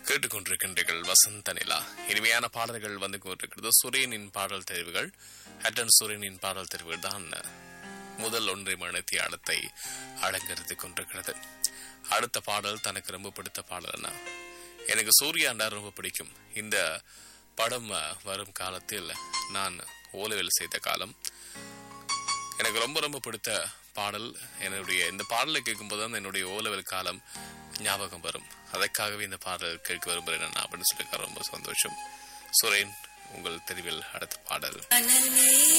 கேட்டுக்கொண்டிருக்கின்றீர்கள் வசந்த நிலா இனிமையான பாடல்கள் வந்து கொண்டிருக்கிறது சுரேனின் பாடல் தெரிவுகள் ஹட்டன் சுரேனின் பாடல் தெரிவுகள் தான் முதல் ஒன்றை மணித்தி இடத்தை அலங்கரித்து கொண்டிருக்கிறது அடுத்த பாடல் தனக்கு ரொம்ப பிடித்த பாடல்னா எனக்கு சூர்யாண்டா ரொம்ப பிடிக்கும் இந்த படம் அஹ், வரும் காலத்தில் நான் ஓலவேல் செய்த காலம் எனக்கு ரொம்ப ரொம்ப பிடித்த பாடல் என்னுடைய இந்த பாடலை கேட்கும்போது தான் என்னுடைய ஓலவல் காலம் ஞாபகம் வரும் அதற்காகவே இந்த பாடல் கேட்க விரும்புகிறேன் நான் அப்படின்னு சொல்லி ரொம்ப சந்தோஷம் சுரேன் உங்கள் தெரிவில் அடுத்த பாடல் அனலே